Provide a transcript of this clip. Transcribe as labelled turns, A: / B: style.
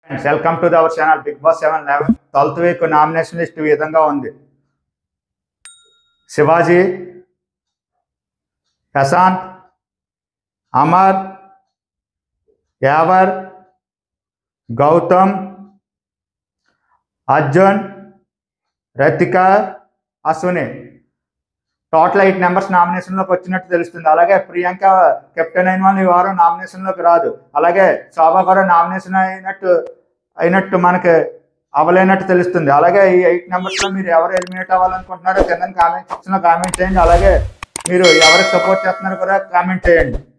A: friends welcome to our channel Bigg Boss seven eleven twelfth week nomination list ఈ విధంగా ఉంది Shivaji Prashanth Amar Yawar Gautham Arjun Rathika Ashwini total eight numbers నామినేషన్లోకి వచ్చినట్టు తెలుస్తుంది అలాగే ప్రియాంక కెప్టెన్ అయిన వాళ్ళు ఈ వారం నామినేషన్లోకి రాదు అలాగే శోభా కూడా నామినేషన్ అయినట్టు అయినట్టు మనకి అవ్వలేనట్టు తెలుస్తుంది అలాగే ఈ ఎయిట్ నెంబర్స్లో మీరు ఎవరు ఎలిమినేట్ అవ్వాలనుకుంటున్నారో కింద కామెంట్ సెక్షన్లో కామెంట్ చేయండి అలాగే మీరు ఎవరికి సపోర్ట్ చేస్తున్నారో కూడా కామెంట్ చేయండి